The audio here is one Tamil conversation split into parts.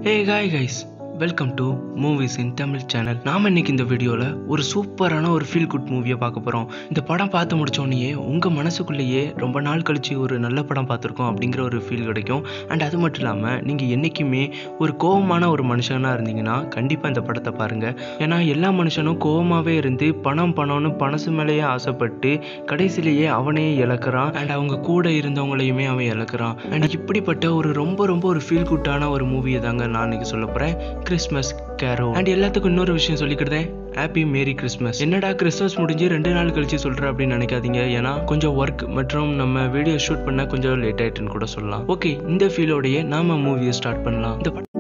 hey hi guys welcome to movies in Tamil channel நாம இன்னைக்கு இந்த வீடியோவில் ஒரு சூப்பரான ஒரு ஃபீல் குட் மூவியை பார்க்க போகிறோம் இந்த படம் பார்த்து முடிச்சோடனேயே உங்கள் மனசுக்குள்ளேயே ரொம்ப நாள் கழிச்சு ஒரு நல்ல படம் பார்த்துருக்கோம் அப்படிங்கிற ஒரு ஃபீல் கிடைக்கும் அண்ட் அது மட்டும் இல்லாமல் நீங்கள் என்றைக்குமே ஒரு கோவமான ஒரு மனுஷனாக இருந்தீங்கன்னா கண்டிப்பாக இந்த படத்தை பாருங்கள் ஏன்னா எல்லா மனுஷனும் கோவமாகவே இருந்து பணம் பணம்னு பணசு மேலேயே ஆசைப்பட்டு கடைசியிலேயே அவனையே இழக்கிறான் அண்ட் அவங்க கூட இருந்தவங்களையுமே அவன் இழக்கிறான் அண்ட் இப்படிப்பட்ட ஒரு ரொம்ப ரொம்ப ஒரு ஃபீல் குட்டான ஒரு மூவியை தாங்க நான் இன்னைக்கு சொல்ல போகிறேன் கிறிஸ்மஸ் கேரோ அண்ட் எல்லாத்துக்கும் இன்னொரு விஷயம் சொல்லிக்கிறதேன் ஹாப்பி மேரி கிறிஸ்மஸ் என்னடா கிறிஸ்மஸ் முடிஞ்சு ரெண்டு நாள் கழிச்சு சொல்கிறேன் அப்படின்னு நினைக்காதீங்க ஏன்னா கொஞ்சம் ஒர்க் மற்றும் நம்ம வீடியோ ஷூட் பண்ண கொஞ்சம் லேட் ஆயிட்டுன்னு கூட சொல்லலாம் ஓகே இந்த ஃபீலோடையே நாம மூவியை ஸ்டார்ட் பண்ணலாம் இந்த படம்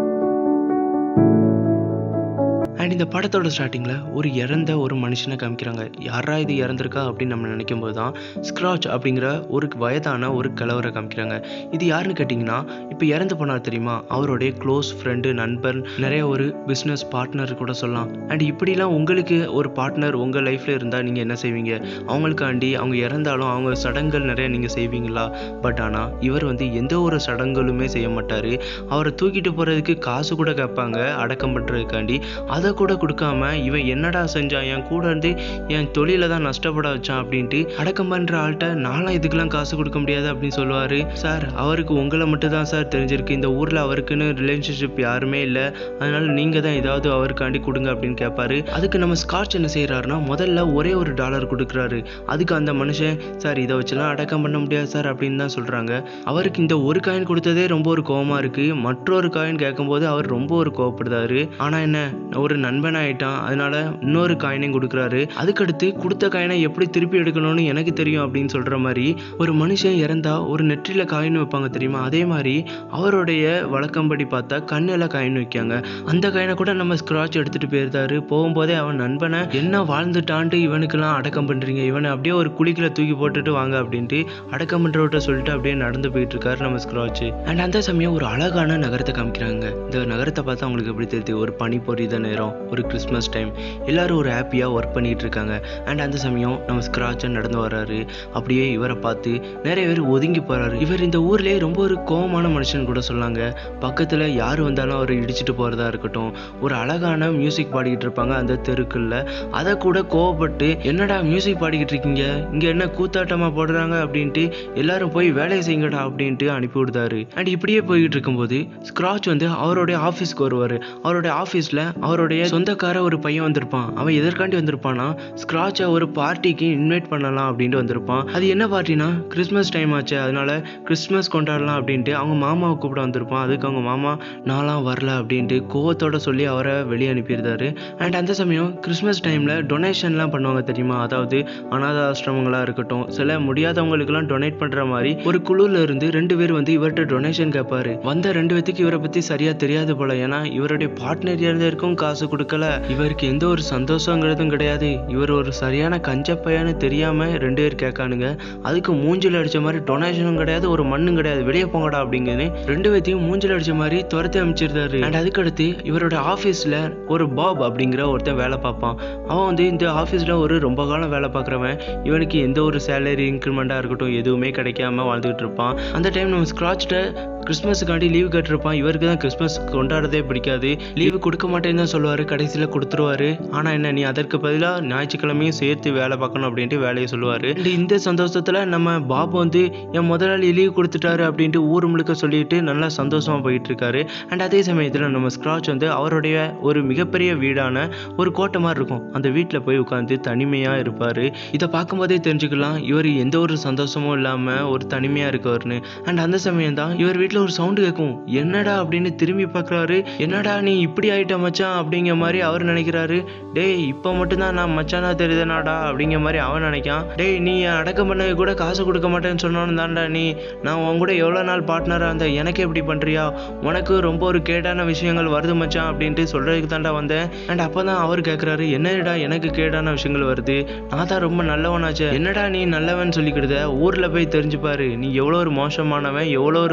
அண்ட் இந்த படத்தோட ஸ்டார்டிங்கில் ஒரு இறந்த ஒரு மனுஷனை காமிக்கிறாங்க யாரா இது இறந்துருக்கா அப்படின்னு நம்ம நினைக்கும் போது தான் ஸ்க்ராட்ச் அப்படிங்கிற ஒரு வயதான ஒரு கிழவரை காமிக்கிறாங்க இது யாருன்னு கேட்டிங்கன்னா இப்போ இறந்து போனார் தெரியுமா அவருடைய க்ளோஸ் ஃப்ரெண்டு நண்பர் நிறைய ஒரு பிஸ்னஸ் பார்ட்னர் கூட சொல்லலாம் அண்ட் இப்படிலாம் உங்களுக்கு ஒரு பார்ட்னர் உங்கள் லைஃப்பில் இருந்தால் நீங்கள் என்ன செய்வீங்க அவங்களுக்காண்டி அவங்க இறந்தாலும் அவங்க சடங்குகள் நிறைய நீங்கள் செய்வீங்களா பட் ஆனால் இவர் வந்து எந்த ஒரு சடங்குகளுமே செய்ய மாட்டார் அவரை தூக்கிட்டு போகிறதுக்கு காசு கூட கேட்பாங்க அடக்கம் பண்ணுறதுக்காண்டி அதை கூட கொடுக்காம இவன் என்னடா செஞ்சான் என் கூட இருந்து என் தொழில தான் நஷ்டப்பட வச்சான் அப்படின்ட்டு அடக்கம் பண்ணுற ஆள்கிட்ட நானும் இதுக்கெல்லாம் காசு கொடுக்க முடியாது அப்படின்னு சொல்லுவார் சார் அவருக்கு உங்களை மட்டும் தான் சார் தெரிஞ்சிருக்கு இந்த ஊரில் அவருக்குன்னு ரிலேஷன்ஷிப் யாருமே இல்லை அதனால நீங்கள் தான் ஏதாவது அவருக்காண்டி கொடுங்க அப்படின்னு கேட்பாரு அதுக்கு நம்ம ஸ்காட்ச் என்ன செய்கிறாருன்னா முதல்ல ஒரே ஒரு டாலர் கொடுக்குறாரு அதுக்கு அந்த மனுஷன் சார் இதை வச்சுலாம் அடக்கம் பண்ண முடியாது சார் அப்படின்னு தான் சொல்கிறாங்க அவருக்கு இந்த ஒரு காயின் கொடுத்ததே ரொம்ப ஒரு கோவமாக இருக்குது மற்றொரு காயின் கேட்கும்போது அவர் ரொம்ப ஒரு கோவப்படுதாரு ஆனால் என்ன ஒரு நண்பன் ஆயிட்டான் அதனால இன்னொரு காயினையும் கொடுக்குறாரு அதுக்கடுத்து கொடுத்த காயினை எப்படி திருப்பி எடுக்கணும்னு எனக்கு தெரியும் அப்படின்னு சொல்கிற மாதிரி ஒரு மனுஷன் இறந்தா ஒரு நெற்றியில் காயின் வைப்பாங்க தெரியுமா அதே மாதிரி அவருடைய வழக்கம்படி பார்த்தா கண்ணில் காயின் வைக்காங்க அந்த காயினை கூட நம்ம ஸ்க்ராட்ச் எடுத்துகிட்டு போயிருந்தாரு போகும்போதே அவன் நண்பனை என்ன வாழ்ந்துட்டான்ட்டு இவனுக்கெல்லாம் அடக்கம் பண்ணுறீங்க இவனை அப்படியே ஒரு குழிக்குள்ள தூக்கி போட்டுட்டு வாங்க அப்படின்ட்டு அடக்கம் பண்ணுறவர்கிட்ட சொல்லிட்டு அப்படியே நடந்து போயிட்டு இருக்காரு நம்ம ஸ்க்ராட்ச் அண்ட் அந்த சமயம் ஒரு அழகான நகரத்தை காமிக்கிறாங்க இந்த நகரத்தை பார்த்தா உங்களுக்கு எப்படி தெரியுது ஒரு பனி பொரித நேரம் ஒரு கிறிஸ்மஸ் டைம் எல்லாரும் ஒரு ஹாப்பியாக ஒர்க் பண்ணிட்டு இருக்காங்க அண்ட் அந்த சமயம் நம்ம ஸ்க்ராட்சன் நடந்து வர்றாரு அப்படியே இவரை பார்த்து நிறைய பேர் ஒதுங்கி போறாரு இவர் இந்த ஊர்லேயே ரொம்ப ஒரு கோவமான மனுஷன் கூட சொல்லாங்க பக்கத்தில் யார் வந்தாலும் அவர் இடிச்சிட்டு போகிறதா இருக்கட்டும் ஒரு அழகான மியூசிக் பாடிக்கிட்டு இருப்பாங்க அந்த தெருக்குள்ள அதை கூட கோவப்பட்டு என்னடா மியூசிக் பாடிக்கிட்டு இருக்கீங்க இங்கே என்ன கூத்தாட்டமாக போடுறாங்க அப்படின்ட்டு எல்லாரும் போய் வேலையை செய்யுங்கடா அப்படின்ட்டு அனுப்பி விடுதாரு அண்ட் இப்படியே போய்கிட்டு இருக்கும்போது ஸ்க்ராட்ச் வந்து அவருடைய ஆஃபீஸ்க்கு வருவார் அவருடைய ஆஃபீஸில் அவருடைய சொந்தக்கார ஒரு பையன் வந்திருப்பான் அவன் எதற்காண்டி வந்திருப்பானா ஸ்க்ராட்சை ஒரு பார்ட்டிக்கு இன்வைட் பண்ணலாம் அப்படின்ட்டு வந்திருப்பான் அது என்ன பார்ட்டினா கிறிஸ்மஸ் டைம் ஆச்சு அதனால கிறிஸ்மஸ் கொண்டாடலாம் அப்படின்ட்டு அவங்க மாமாவை கூப்பிட வந்திருப்பான் அதுக்கு அவங்க மாமா நான்லாம் வரல அப்படின்ட்டு கோவத்தோட சொல்லி அவரை வெளியே அனுப்பியிருந்தாரு அண்ட் அந்த சமயம் கிறிஸ்மஸ் டைமில் டொனேஷன்லாம் பண்ணுவாங்க தெரியுமா அதாவது அனாத ஆசிரமங்களாக இருக்கட்டும் சில முடியாதவங்களுக்குலாம் டொனேட் பண்ணுற மாதிரி ஒரு குழுல இருந்து ரெண்டு பேர் வந்து இவர்கிட்ட டொனேஷன் கேட்பாரு வந்த ரெண்டு பேத்துக்கு இவரை பற்றி சரியாக தெரியாது போல ஏன்னா இவருடைய பார்ட்னர் இருந்தவருக்கும் காசு கொடுக்கல இவருக்கு எந்த ஒரு சந்தோஷங்கிறதும் கிடையாது இவர் ஒரு சரியான கஞ்ச பையன்னு தெரியாம ரெண்டு பேர் கேட்கானுங்க அதுக்கு மூஞ்சில் அடிச்ச மாதிரி டொனேஷனும் கிடையாது ஒரு மண்ணும் கிடையாது வெளியே போங்கடா அப்படிங்கன்னு ரெண்டு பேத்தையும் மூஞ்சில் அடிச்ச மாதிரி துரத்தி அமைச்சிருந்தாரு அண்ட் அதுக்கடுத்து இவரோட ஆஃபீஸில் ஒரு பாப் அப்படிங்கிற ஒருத்தன் வேலை பார்ப்பான் அவன் வந்து இந்த ஆஃபீஸில் ஒரு ரொம்ப காலம் வேலை பார்க்குறவன் இவனுக்கு எந்த ஒரு சேலரி இன்க்ரிமெண்ட்டாக இருக்கட்டும் எதுவுமே கிடைக்காம வாழ்ந்துகிட்டு இருப்பான் அந்த டைம் நம்ம ஸ்க்ராட்ச்ட கிறிஸ்மஸுக்காண்டி லீவ் கேட்டிருப்பான் இவருக்கு தான் கிறிஸ்மஸ் கொண்டாடுறதே பிடிக்காது லீவு கொடுக்க மாட்டேன்னு தான் சொல்லுவார் கடைசியில் கொடுத்துருவாரு ஆனால் என்ன நீ அதற்கு பதிலாக ஞாயிற்றுக்கிழமையும் சேர்த்து வேலை பார்க்கணும் அப்படின்ட்டு வேலையை சொல்லுவார் இந்த சந்தோஷத்தில் நம்ம பாபு வந்து என் முதலாளி லீவ் கொடுத்துட்டாரு அப்படின்ட்டு ஊர் முழுக்க சொல்லிட்டு நல்லா சந்தோஷமாக போயிட்டு இருக்காரு அண்ட் அதே சமயத்தில் நம்ம ஸ்க்ராட்ச் வந்து அவருடைய ஒரு மிகப்பெரிய வீடான ஒரு கோட்டை மாதிரி இருக்கும் அந்த வீட்டில் போய் உட்காந்து தனிமையாக இருப்பார் இதை பார்க்கும்போதே தெரிஞ்சுக்கலாம் இவர் எந்த ஒரு சந்தோஷமும் இல்லாமல் ஒரு தனிமையாக இருக்கவர்னு அண்ட் அந்த சமயம் தான் இவர் வீட்டில் ஒரு சவுண்டு கேட்கும் என்னடா அப்படின்னு திரும்பி பார்க்குறாரு என்னடா நீ இப்படி ஆயிட்ட மச்சான் அப்படிங்கிற மாதிரி அவர் நினைக்கிறாரு டேய் இப்போ மட்டும்தான் நான் மச்சானா தெரியுதுனாடா அப்படிங்கிற மாதிரி அவன் நினைக்கான் டேய் நீ என் அடக்கம் பண்ண கூட காசு கொடுக்க மாட்டேன்னு சொன்னோன்னு தான்டா நீ நான் உன் கூட எவ்வளோ நாள் பார்ட்னராக இருந்தேன் எனக்கு எப்படி பண்ணுறியா உனக்கு ரொம்ப ஒரு கேடான விஷயங்கள் வருது மச்சான் அப்படின்ட்டு சொல்கிறதுக்கு தான்டா வந்தேன் அண்ட் அப்போ தான் அவர் கேட்குறாரு என்னடா எனக்கு கேடான விஷயங்கள் வருது நான் தான் ரொம்ப நல்லவனாச்சே என்னடா நீ நல்லவன் சொல்லிக்கிடுத ஊரில் போய் தெரிஞ்சுப்பாரு நீ எவ்வளோ ஒரு மோசமானவன் எவ்வளோ ஒரு கோவக்காரன்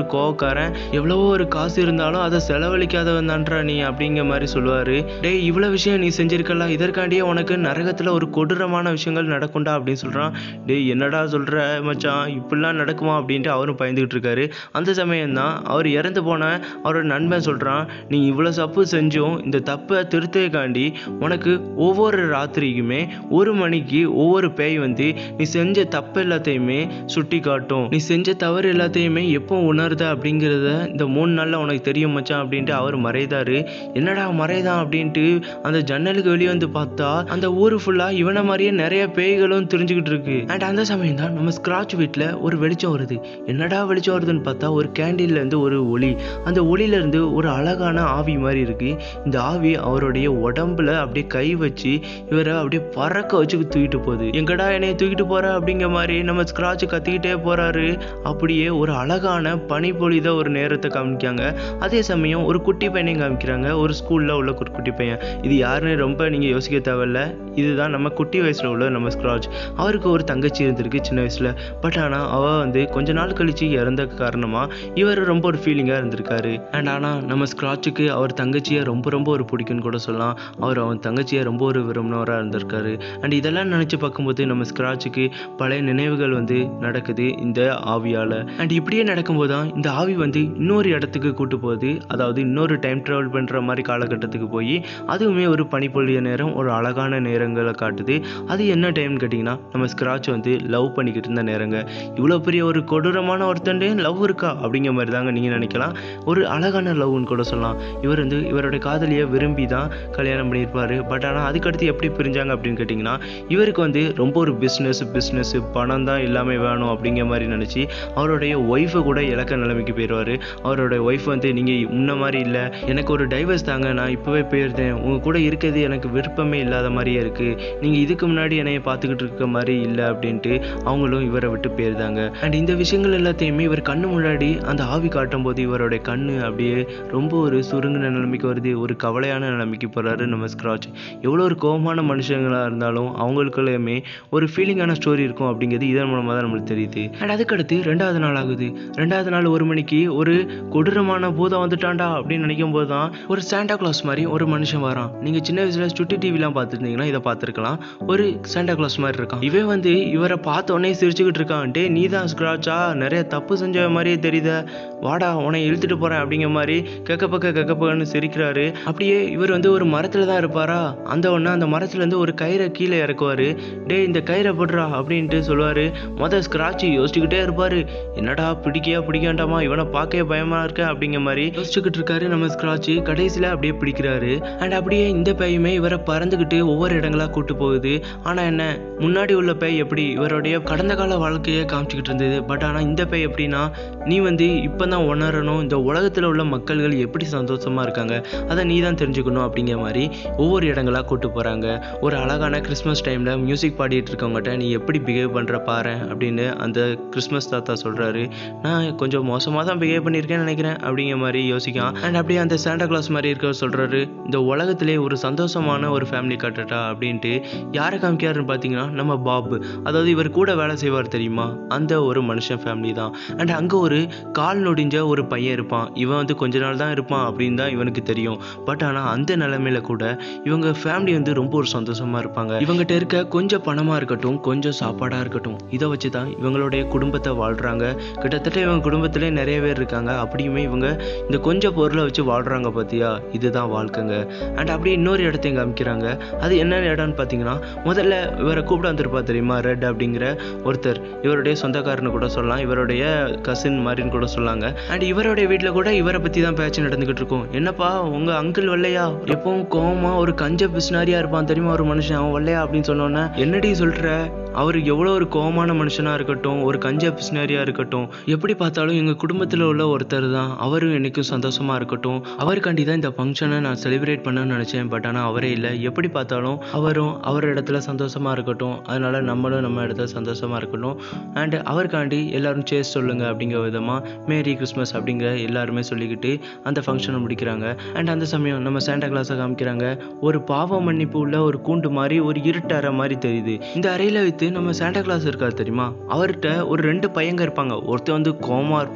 பிச்சைக்காரன் எவ்வளவோ ஒரு காசு இருந்தாலும் அதை செலவழிக்காதவன் தான்றா நீ அப்படிங்கிற மாதிரி சொல்லுவாரு டேய் இவ்வளவு விஷயம் நீ செஞ்சிருக்கல இதற்காண்டியே உனக்கு நரகத்துல ஒரு கொடூரமான விஷயங்கள் நடக்கும்டா அப்படின்னு சொல்றான் டேய் என்னடா சொல்ற மச்சான் இப்படிலாம் நடக்குமா அப்படின்ட்டு அவரும் பயந்துகிட்டு இருக்காரு அந்த சமயம் தான் அவர் இறந்து போன அவரோட நண்பன் சொல்றான் நீ இவ்வளவு தப்பு செஞ்சும் இந்த தப்பை திருத்தக்காண்டி உனக்கு ஒவ்வொரு ராத்திரிக்குமே ஒரு மணிக்கு ஒவ்வொரு பேய் வந்து நீ செஞ்ச தப்பு எல்லாத்தையுமே சுட்டி காட்டும் நீ செஞ்ச தவறு எல்லாத்தையுமே எப்போ உணருத அப்படிங்கிறத இந்த மூணு நாள்ல உனக்கு தெரியும் மச்சான் அப்படின்ட்டு அவர் மறைதாரு என்னடா மறைதான் அப்படின்ட்டு அந்த ஜன்னலுக்கு வெளியே வந்து பார்த்தா அந்த ஊரு ஃபுல்லா இவனை மாதிரியே நிறைய பேய்களும் தெரிஞ்சுக்கிட்டு இருக்கு அண்ட் அந்த சமயம் தான் நம்ம ஸ்கிராட்ச் வீட்டில் ஒரு வெளிச்சம் வருது என்னடா வெளிச்சம் வருதுன்னு பார்த்தா ஒரு கேண்டீன்ல இருந்து ஒரு ஒளி அந்த ஒளியில இருந்து ஒரு அழகான ஆவி மாதிரி இருக்கு இந்த ஆவி அவருடைய உடம்புல அப்படியே கை வச்சு இவரை அப்படியே பறக்க வச்சு தூக்கிட்டு போகுது எங்கடா என்னைய தூக்கிட்டு போற அப்படிங்கிற மாதிரி நம்ம ஸ்கிராட்ச் கத்திக்கிட்டே போறாரு அப்படியே ஒரு அழகான பனிப்பொழித ஒரு நேரத்தை காமிக்காங்க அதே சமயம் ஒரு குட்டி பையனையும் காமிக்கிறாங்க ஒரு ஸ்கூல்ல உள்ள ஒரு குட்டி பையன் இது யாருன்னு ரொம்ப நீங்க யோசிக்க தேவையில்ல இதுதான் நம்ம குட்டி வயசுல உள்ள நம்ம ஸ்கிராட்ச் அவருக்கு ஒரு தங்கச்சி இருந்திருக்கு சின்ன வயசுல பட் ஆனா அவ வந்து கொஞ்ச நாள் கழிச்சு இறந்த காரணமா இவர் ரொம்ப ஒரு ஃபீலிங்கா இருந்திருக்காரு அண்ட் ஆனா நம்ம ஸ்கிராட்சுக்கு அவர் தங்கச்சியை ரொம்ப ரொம்ப ஒரு பிடிக்கும்னு கூட சொல்லலாம் அவர் அவன் தங்கச்சியை ரொம்ப ஒரு விரும்பினவராக இருந்திருக்காரு அண்ட் இதெல்லாம் நினைச்சு பார்க்கும்போது நம்ம ஸ்கிராட்சுக்கு பழைய நினைவுகள் வந்து நடக்குது இந்த ஆவியால அண்ட் இப்படியே நடக்கும்போது தான் இந்த ஆவி வந்து இன்னொரு இடத்துக்கு கூட்டு போகுது அதாவது இன்னொரு டைம் ட்ராவல் பண்ற மாதிரி காலகட்டத்துக்கு போய் அதுவுமே ஒரு பனிப்பொழிய நேரம் ஒரு அழகான நேரங்களை காட்டுது அது என்ன டைம்னு கேட்டிங்கன்னா நம்ம ஸ்கிராட்ச் வந்து லவ் பண்ணிக்கிட்டு இருந்த நேரங்க இவ்வளோ பெரிய ஒரு கொடூரமான ஒருத்தண்டே லவ் இருக்கா அப்படிங்கிற மாதிரி தாங்க நீங்கள் நினைக்கலாம் ஒரு அழகான லவ்னு கூட சொல்லலாம் இவர் வந்து இவருடைய காதலியை விரும்பி தான் கல்யாணம் பண்ணியிருப்பாரு பட் ஆனால் அதுக்கடுத்து எப்படி பிரிஞ்சாங்க அப்படின்னு கேட்டிங்கன்னா இவருக்கு வந்து ரொம்ப ஒரு பிஸ்னஸ் பிஸ்னஸ் பணம் தான் எல்லாமே வேணும் அப்படிங்கிற மாதிரி நினச்சி அவருடைய ஒய்ஃபை கூட இலக்க நிலைமைக்கு போயிடுவார் அவரோட ஒய்ஃப் வந்து நீங்கள் முன்ன மாதிரி இல்லை எனக்கு ஒரு டைவர்ஸ் தாங்க நான் இப்போவே போயிருந்தேன் உங்கள் கூட இருக்கிறது எனக்கு விருப்பமே இல்லாத மாதிரியே இருக்குது நீங்கள் இதுக்கு முன்னாடி என்னைய பார்த்துக்கிட்டு இருக்க மாதிரி இல்லை அப்படின்ட்டு அவங்களும் இவரை விட்டு போயிருந்தாங்க அண்ட் இந்த விஷயங்கள் எல்லாத்தையுமே இவர் கண்ணு முன்னாடி அந்த ஆவி காட்டும் போது இவருடைய கண்ணு அப்படியே ரொம்ப ஒரு சுருங்கின நிலைமைக்கு வருது ஒரு கவலையான நிலைமைக்கு போகிறாரு நம்ம ஸ்க்ராட்ச் எவ்வளோ ஒரு கோபமான மனுஷங்களாக இருந்தாலும் அவங்களுக்குள்ளேயுமே ஒரு ஃபீலிங்கான ஸ்டோரி இருக்கும் அப்படிங்கிறது இதன் மூலமாக தான் நம்மளுக்கு தெரியுது அண்ட் அதுக்கடுத்து ரெண்டாவது நாள் ஆகுது ரெண்டாவது நாள் ஒரு மணிக்கு ஒரு கொடூரமான பூதம் வந்துட்டான்டா அப்படின்னு நினைக்கும் போது தான் ஒரு சாண்டா கிளாஸ் மாதிரி ஒரு மனுஷன் வரான் நீங்கள் சின்ன வயசுல சுட்டி டிவிலாம் பார்த்துருந்தீங்கன்னா இதை பார்த்துருக்கலாம் ஒரு சாண்டா கிளாஸ் மாதிரி இருக்கான் இவன் வந்து இவரை பார்த்த உடனே சிரிச்சுக்கிட்டு இருக்கான் டே நீ தான் ஸ்க்ராட்சா நிறைய தப்பு செஞ்ச மாதிரியே தெரியுத வாடா உன்னை இழுத்துட்டு போறேன் அப்படிங்கிற மாதிரி கெக்க பக்க கெக்க பக்கன்னு சிரிக்கிறாரு அப்படியே இவர் வந்து ஒரு மரத்துல தான் இருப்பாரா அந்த ஒன்று அந்த மரத்துல இருந்து ஒரு கயிறை கீழே இறக்குவாரு டேய் இந்த கயிறை போடுறா அப்படின்ட்டு சொல்லுவாரு மொதல் ஸ்கிராட்ச் யோசிச்சுக்கிட்டே இருப்பாரு என்னடா பிடிக்கையா பிடிக்காண்டாமா இவனை பார்க்கவே பயமா இருக்க அப்படிங்கிற மாதிரி யோசிச்சுக்கிட்டு இருக்காரு நம்ம ஸ்கிராட்ச் கடைசியில அப்படியே பிடிக்கிறாரு அண்ட் அப்படியே இந்த பையுமே இவரை பறந்துக்கிட்டு ஒவ்வொரு இடங்களா கூட்டு போகுது ஆனா என்ன முன்னாடி உள்ள பேய் எப்படி இவருடைய கடந்த கால வாழ்க்கையை காமிச்சிக்கிட்டு இருந்தது பட் ஆனா இந்த பேய் எப்படின்னா நீ வந்து இப்பதான் உணரணும் இந்த உலகத்துல உள்ள மக்கள்கள் எப்படி சந்தோஷமா இருக்காங்க அதை நீ தான் தெரிஞ்சுக்கணும் அப்படிங்கிற மாதிரி ஒவ்வொரு இடங்களா கூட்டு போறாங்க ஒரு அழகான கிறிஸ்மஸ் டைம்ல மியூசிக் பாடிட்டு இருக்கவங்ககிட்ட நீ எப்படி பிஹேவ் பண்ற பாரு அப்படின்னு அந்த கிறிஸ்மஸ் தாத்தா சொல்றாரு நான் கொஞ்சம் மோசமாக தான் பிஹேவ் பண்ணியிருக்கேன்னு நினைக்கிறேன் அப்படிங்கிற மாதிரி யோசிக்கான் அண்ட் அப்படியே அந்த சாண்டா கிளாஸ் மாதிரி இருக்க சொல்றாரு இந்த உலகத்திலே ஒரு சந்தோஷமான ஒரு ஃபேமிலி கட்டட்டா அப்படின்ட்டு யாரை காமிக்காருன்னு பார்த்தீங்கன்னா நம்ம பாப் அதாவது இவர் கூட வேலை செய்வார் தெரியுமா அந்த ஒரு மனுஷன் ஃபேமிலி தான் அண்ட் அங்கே ஒரு கால் நொடிஞ்ச ஒரு பையன் இருப்பான் இவன் வந்து கொஞ்ச நாள் தான் இருப்பான் அப்படின்னு தான் இவனுக்கு தெரியும் பட் ஆனால் அந்த நிலைமையில கூட இவங்க ஃபேமிலி வந்து ரொம்ப ஒரு சந்தோஷமா இருப்பாங்க இவங்ககிட்ட இருக்க கொஞ்சம் பணமா இருக்கட்டும் கொஞ்சம் சாப்பாடா இருக்கட்டும் இதை வச்சு தான் இவங்களுடைய குடும்பத்தை வாழ்றாங்க கிட்டத்தட்ட இவங்க குடும்பத்திலே நிறைய பேர் இருக்காங்க அப்படியுமே இவங்க இந்த கொஞ்சம் பொருளை வச்சு வாழ்றாங்க பார்த்தியா இதுதான் வாழ்க்கைங்க அண்ட் அப்படியே இன்னொரு இடத்தையும் காமிக்கிறாங்க அது என்ன இடம்னு பார்த்தீங்கன்னா முதல்ல இவரை கூப்பிட வந்திருப்பா தெரியுமா ரெட் அப்படிங்கிற ஒருத்தர் இவருடைய சொந்தக்காரன்னு கூட சொல்லலாம் இவருடைய கசின் மாதிரின்னு கூட சொல்லாங்க அண்ட் இவருடைய வீட்டில் கூட இவரை பற்றி தான் பேச்சு நடந்துக்கிட்டு இருக்கும் என்னப்பா உங்க அங்கிள் வல்லையா எப்பவும் கோவமா ஒரு கஞ்ச பிஸ்னாரியா இருப்பான் தெரியுமா ஒரு மனுஷன் அவன் வல்லையா அப்படின்னு சொன்னோன்னே என்னடி சொல்ற அவர் எவ்வளோ ஒரு கோவமான மனுஷனா இருக்கட்டும் ஒரு கஞ்ச பிஸ்னரியா இருக்கட்டும் எப்படி பார்த்தாலும் எங்க குடும்பத்தில் உள்ள ஒருத்தர் தான் அவரும் என்னைக்கும் சந்தோஷமா இருக்கட்டும் அவருக்காண்டி தான் இந்த ஃபங்க்ஷனை நான் செலிப்ரேட் பண்ணணும்னு நினைச்சேன் பட் ஆனால் அவரே இல்லை எப்படி பார்த்தாலும் அவரும் அவர் இடத்துல சந்தோஷமா இருக்கட்டும் அதனால நம்மளும் நம்ம இடத்துல சந்தோஷமா இருக்கட்டும் அண்ட் அவருக்காண்டி எல்லாரும் சேஸ் சொல்லுங்க அப்படிங்கிற விதமா மேரி கிறிஸ்மஸ் அப்படிங்கிற எல்லாருமே சொல்லிக்கிட்டு அந்த ஃபங்க்ஷனை முடிக்கிறாங்க அண்ட் அந்த சமயம் நம்ம சாண்டா கிளாஸை காமிக்கிறாங்க ஒரு பாவ மன்னிப்பு உள்ள ஒரு கூண்டு மாதிரி ஒரு இருட்டு அறை மாதிரி தெரியுது இந்த அறையில வைத்து நம்ம சாண்டா கிளாஸ் இருக்காரு தெரியுமா அவர்கிட்ட ஒரு ரெண்டு பையங்க இருப்பாங்க ஒருத்தன் வந்து கோமா இருப்பான் ஒருத்தன்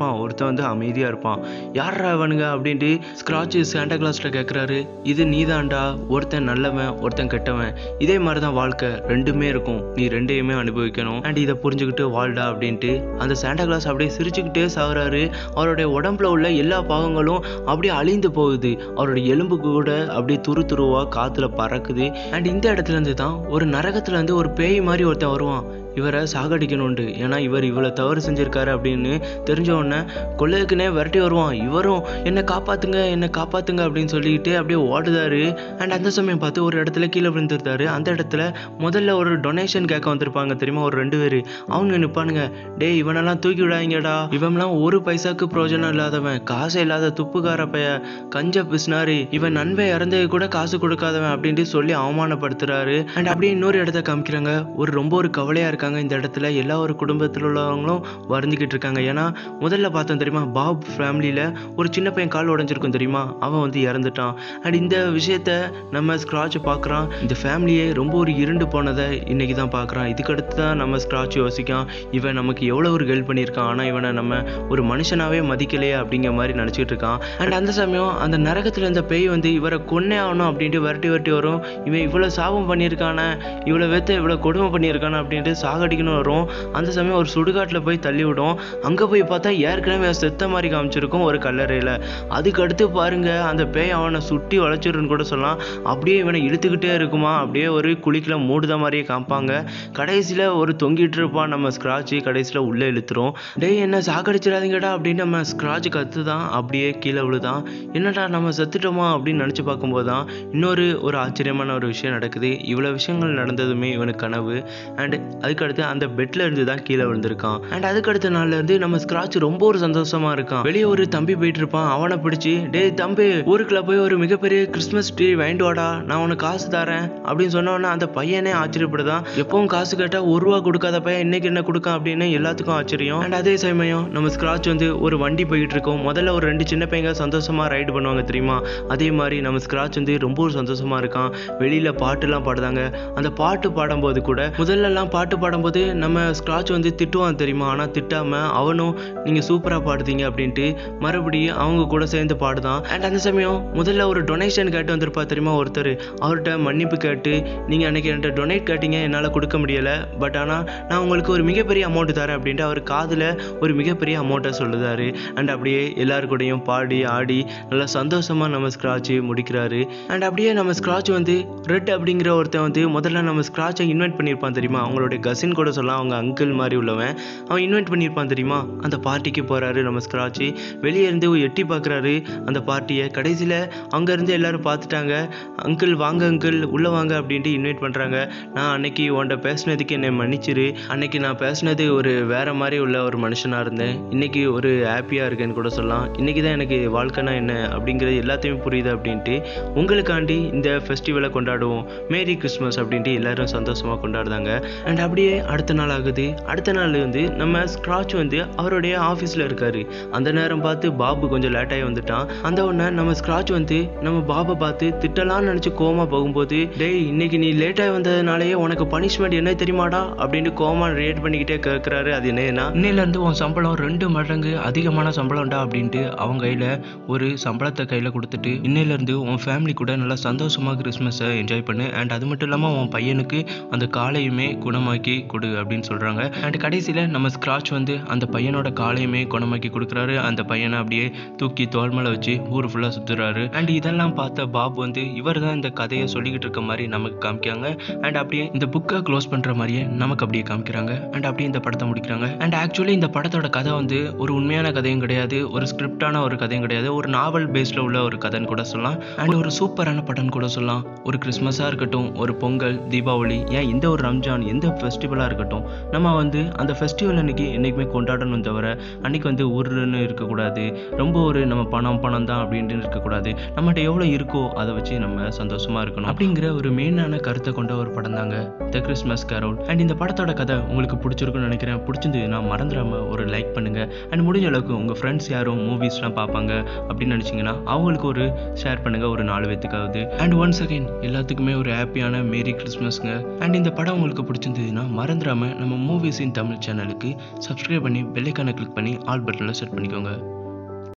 ஒருத்தன் வந்து அமைதியாக இருப்பான் யாரா அவனுங்க அப்படின்ட்டு ஸ்க்ராட்ச் சாண்டா கிளாஸ்ல கேட்குறாரு இது நீதான்டா ஒருத்தன் நல்லவன் ஒருத்தன் கெட்டவன் இதே மாதிரி தான் வாழ்க்கை ரெண்டுமே இருக்கும் நீ ரெண்டையுமே அனுபவிக்கணும் அண்ட் இதை புரிஞ்சுக்கிட்டு வாழ்டா அப்படின்ட்டு அந்த சாண்டா கிளாஸ் அப்படியே சிரிச்சுக்கிட்டே சாகுறாரு அவருடைய உடம்புல உள்ள எல்லா பாகங்களும் அப்படியே அழிந்து போகுது அவருடைய எலும்பு கூட அப்படியே துரு துருவா காத்துல பறக்குது அண்ட் இந்த இடத்துல இருந்து தான் ஒரு நரகத்துல இருந்து ஒரு பேய் மாதிரி ஒருத்தன் வருவான் இவரை சாகடிக்கணும்ண்டு ஏன்னா இவர் இவ்வளோ தவறு செஞ்சிருக்காரு அப்படின்னு தெரிஞ்ச உடனே கொள்ளைக்குனே விரட்டி வருவான் இவரும் என்னை காப்பாத்துங்க என்னை காப்பாத்துங்க அப்படின்னு சொல்லிக்கிட்டு அப்படியே ஓடுதாரு அண்ட் அந்த சமயம் பார்த்து ஒரு இடத்துல கீழே விழுந்துருந்தாரு அந்த இடத்துல முதல்ல ஒரு டொனேஷன் கேட்க வந்திருப்பாங்க தெரியுமா ஒரு ரெண்டு பேர் அவங்க நிற்பானுங்க டேய் இவனெல்லாம் தூக்கி விடாதீங்கடா இவன்லாம் ஒரு பைசாக்கு பிரயோஜனம் இல்லாதவன் காசு இல்லாத துப்புக்கார பைய கஞ்ச பிஸ்னாரி இவன் நண்பன் இறந்தது கூட காசு கொடுக்காதவன் அப்படின்ட்டு சொல்லி அவமானப்படுத்துறாரு அண்ட் அப்படியே இன்னொரு இடத்த காமிக்கிறாங்க ஒரு ரொம்ப ஒரு கவலையா இருக்காங்க இந்த இடத்துல எல்லா ஒரு குடும்பத்தில் உள்ளவங்களும் வருந்திக்கிட்டு இருக்காங்க ஏன்னா முதல்ல பார்த்தோம் தெரியுமா பாப் ஃபேமிலியில ஒரு சின்ன பையன் கால் உடஞ்சிருக்கும் தெரியுமா அவன் வந்து இறந்துட்டான் அண்ட் இந்த விஷயத்த நம்ம ஸ்க்ராட்ச் பார்க்குறான் இந்த ஃபேமிலியே ரொம்ப ஒரு இருண்டு போனதை இன்னைக்கு தான் பார்க்குறான் இதுக்கு அடுத்து தான் நம்ம ஸ்க்ராட்ச் யோசிக்கான் இவன் நமக்கு எவ்வளோ ஒரு ஹெல்ப் பண்ணியிருக்கான் ஆனால் இவனை நம்ம ஒரு மனுஷனாவே மதிக்கலையே அப்படிங்கிற மாதிரி நினச்சிட்டு இருக்கான் அண்ட் அந்த சமயம் அந்த நரகத்தில் இருந்த பேய் வந்து இவரை கொன்னே ஆகணும் அப்படின்ட்டு விரட்டி விரட்டி வரும் இவன் இவ்வளோ சாபம் பண்ணியிருக்கானே இவ்வளோ வெத்த இவ்வளோ கொடுமை பண்ணியிருக்கானே அப்படின்ட்டு சாகடிக்கணும் வரும் அந்த சமயம் ஒரு சுடுகாட்டில் போய் தள்ளி விடும் அங்கே போய் பார்த்தா ஏற்கனவே செத்த மாதிரி காமிச்சிருக்கும் ஒரு கல்லறையில் அதுக்கு அடுத்து பாருங்க அந்த பேய் அவனை சுட்டி வளைச்சிருன்னு கூட சொல்லலாம் அப்படியே இவனை இழுத்துக்கிட்டே இருக்குமா அப்படியே ஒரு குழிக்குள்ள மூடுத மாதிரியே காமிப்பாங்க கடைசியில் ஒரு தொங்கிட்டு இருப்பான் நம்ம ஸ்க்ராட்ச் கடைசியில் உள்ளே இழுத்துரும் டேய் என்ன சாகடிச்சிடாதீங்கடா அப்படின்னு நம்ம ஸ்க்ராட்ச் கத்து தான் அப்படியே கீழே விழுதான் என்னடா நம்ம செத்துட்டோமா அப்படின்னு நினச்சி பார்க்கும்போது தான் இன்னொரு ஒரு ஆச்சரியமான ஒரு விஷயம் நடக்குது இவ்வளோ விஷயங்கள் நடந்ததுமே இவனுக்கு கனவு அண்ட் அதுக்கடுத்து அந்த பெட்ல இருந்து தான் கீழே விழுந்திருக்கான் அண்ட் அதுக்கடுத்த நாள்ல இருந்து நம்ம ஸ்க்ராட்ச் ரொம்ப ஒரு சந்தோஷமா இருக்கான் வெளியே ஒரு தம்பி போயிட்டு இருப்பான் அவனை பிடிச்சி டேய் தம்பி ஊருக்குள்ள போய் ஒரு மிகப்பெரிய கிறிஸ்மஸ் ட்ரீ வாங்கிட்டு வாடா நான் உனக்கு காசு தரேன் அப்படின்னு சொன்ன உடனே அந்த பையனே ஆச்சரியப்படுதான் எப்பவும் காசு கேட்டா ஒரு ரூபா கொடுக்காத பையன் இன்னைக்கு என்ன கொடுக்கான் அப்படின்னு எல்லாத்துக்கும் ஆச்சரியம் அண்ட் அதே சமயம் நம்ம ஸ்க்ராட்ச் வந்து ஒரு வண்டி போயிட்டு இருக்கோம் முதல்ல ஒரு ரெண்டு சின்ன பையங்க சந்தோஷமா ரைடு பண்ணுவாங்க தெரியுமா அதே மாதிரி நம்ம ஸ்க்ராட்ச் வந்து ரொம்ப ஒரு சந்தோஷமா இருக்கான் வெளியில பாட்டுலாம் பாடுதாங்க அந்த பாட்டு பாடும்போது கூட முதல்லலாம் பாட்டு பாடும்போது நம்ம ஸ்க்ராட்ச் வந்து திட்டுவான் தெரியுமா ஆனால் திட்டாம அவனும் நீங்க சூப்பரா பாடுதீங்க அப்படின்ட்டு மறுபடியும் அவங்க கூட சேர்ந்து பாடுதான் அண்ட் அந்த சமயம் முதல்ல ஒரு டொனேஷன் கேட்டு வந்திருப்பா தெரியுமா ஒருத்தர் அவர்கிட்ட மன்னிப்பு கேட்டு நீங்க அன்னைக்கு என்கிட்ட டொனேட் கேட்டீங்க என்னால் கொடுக்க முடியல பட் ஆனால் நான் உங்களுக்கு ஒரு மிகப்பெரிய அமௌண்ட் தரேன் அப்படின்ட்டு அவர் காதில் ஒரு மிகப்பெரிய அமௌண்ட்டை சொல்லுதாரு அண்ட் அப்படியே எல்லாரு கூடயும் பாடி ஆடி நல்லா சந்தோஷமா நம்ம ஸ்க்ராட்ச் முடிக்கிறாரு அண்ட் அப்படியே நம்ம ஸ்க்ராட்ச் வந்து ரெட் அப்படிங்கிற ஒருத்தன் வந்து முதல்ல நம்ம ஸ்க்ராட்சை இன்வைட் பண்ணியிருப்பான் தெரியுமா அவங்களுடைய கசின் கூட சொல்லலாம் அவங்க அங்கிள் மாதிரி உள்ளவன் அவன் இன்வைட் பண்ணியிருப்பான் தெரியுமா அந்த பார்ட்டிக்கு போறாரு நம்ம ஸ்க்ராட்ச் வெளியே இருந்து எட்டி பார்க்குறாரு அந்த பார்ட்டியை கடைசியில் அங்கேருந்து எல்லாரும் பார்த்துட்டாங்க அங்கிள் வாங்க அங்கிள் உள்ளே வாங்க அப்படின்ட்டு இன்வைட் பண்ணுறாங்க நான் அன்னைக்கு உன்கிட்ட பேசுனதுக்கு என்னை மன்னிச்சிரு அன்னைக்கு நான் பேசுனது ஒரு வேற மாதிரி உள்ள ஒரு மனுஷனாக இருந்தேன் இன்னைக்கு ஒரு ஹாப்பியாக இருக்கேன்னு கூட சொல்லலாம் இன்னைக்கு தான் எனக்கு வாழ்க்கைனா என்ன அப்படிங்கிறது எல்லாத்தையுமே புரியுது அப்படின்ட்டு உங்களுக்காண்டி இந்த ஃபெஸ்டிவலை கொண்டாடுவோம் மேரி கிறிஸ்மஸ் அப்படின்ட்டு எல்லாரும் சந்தோஷமாக கொண்டாடுதாங்க அண்ட் அப்படியே அடுத்த நாள் ஆகுது அடுத்த நாள் வந்து நம்ம ஸ்க்ராட்ச் வந்து அவருடைய ஆஃபீஸில் இருக்காரு அந்த நேரம் பார்த்து பாபு கொஞ்சம் லேட்டாகி வந்துட்டான் அந்த உடனே நம்ம ஸ்க்ராட்ச் வந்து நம்ம பாபை பார்த்து திட்டலாம்னு நினச்சி கோமா போகும்போது டேய் இன்னைக்கு நீ லேட்டாகி வந்ததுனாலயே உனக்கு பனிஷ்மெண்ட் என்ன தெரியுமாடா அப்படின்ட்டு கோமா ரியாக்ட் பண்ணிக்கிட்டே கேட்குறாரு அது என்னன்னா இன்னையிலேருந்து உன் சம்பளம் ரெண்டு மடங்கு அதிகமான சம்பளம்டா அப்படின்ட்டு அவங்க கையில் ஒரு சம்பளத்தை கையில் கொடுத்துட்டு இன்னையிலேருந்து உன் ஃபேமிலி கூட நல்லா சந்தோஷமாக கிறிஸ்மஸை என்ஜாய் பண்ணு அண்ட் அது மட்டும் இல்லாமல் உன் பையனுக்கு அந்த காலையுமே குணமாக்கி கொடு அப்படின்னு சொல்கிறாங்க அண்ட் கடைசியில் நம்ம ஸ்க்ராட்ச் வந்து அந்த பையனோட காலையுமே குணமாக்கி கொடுக்குறாரு அந்த பையனை அப்படியே தூக்கி தோல் மேலே வச்சு ஊர் ஃபுல்லாக சுற்றுறாரு அண்ட் இதெல்லாம் பார்த்த பாப் வந்து இவர் தான் இந்த கதையை சொல்லிக்கிட்டு இருக்க மாதிரி நமக்கு காமிக்காங்க அண்ட் அப்படியே இந்த புக்கை க்ளோஸ் பண்ணுற மாதிரியே நமக்கு அப்படியே காமிக்கிறாங்க அண்ட் அப்படியே இந்த படத்தை முடிக்கிறாங்க அண்ட் ஆக்சுவலி இந்த படத்தோட கதை வந்து ஒரு உண்மையான கதையும் கிடையாது ஒரு ஸ்கிரிப்டான ஒரு கதையும் கிடையாது ஒரு நாவல் பேஸில் உள்ள ஒரு கதைன்னு கூட சொல்லலாம் அண்ட் ஒரு சூப்பரான படம்னு கூட சொல்லலாம் ஒரு கிறிஸ்மஸாக இருக்கட்டும் ஒரு பொங்கல் தீபாவளி ஏன் எந்த ஒரு ரம்ஜான் எந்த ஃபெஸ்டிவலாக இருக்கட்டும் நம்ம வந்து அந்த ஃபெஸ்டிவல் அன்னைக்கு என்றைக்குமே கொண்டாடணும் தவிர அன்னைக்கு வந்து உருன்னு இருக்கக்கூடாது ரொம்ப ஒரு நம்ம பணம் பணம் தான் அப்படின்ட்டு இருக்கக்கூடாது நம்மகிட்ட எவ்வளோ இருக்கோ அதை வச்சு நம்ம சந்தோஷமா இருக்கணும் அப்படிங்கிற ஒரு மெயினான கருத்தை கொண்ட ஒரு படம் தாங்க த கிறிஸ்மஸ் கேரோல் அண்ட் இந்த படத்தோட கதை உங்களுக்கு பிடிச்சிருக்குன்னு நினைக்கிறேன் பிடிச்சிருந்ததுன்னா மறந்துடாம ஒரு லைக் பண்ணுங்க அண்ட் முடிஞ்ச அளவுக்கு உங்கள் ஃப்ரெண்ட்ஸ் யாரும் மூவிஸ்லாம் பார்ப்பாங்க அப்படின்னு நினச்சிங்கன்னா அவங்களுக்கு ஒரு ஷேர் பண்ணுங்க ஒரு நாலு பேத்துக்காவது அண்ட் ஒன்ஸ் அகைன் எல்லாத்துக்குமே ஒரு ஹாப்பியான மேரி கிறிஸ்மஸ்ங்க அண்ட் இந்த படம் உங்களுக்கு பிடிச்சிருந்ததுன்னா மறந்துடாம நம்ம மூவிஸ் இன் தமிழ் சேனலுக்கு சப்ஸ்கிரைப் பண்ணி பெல்லைக்கான கிளிக் பண்ணி ஆல் பட்டனில் செட் பண்ணிக்கோங்க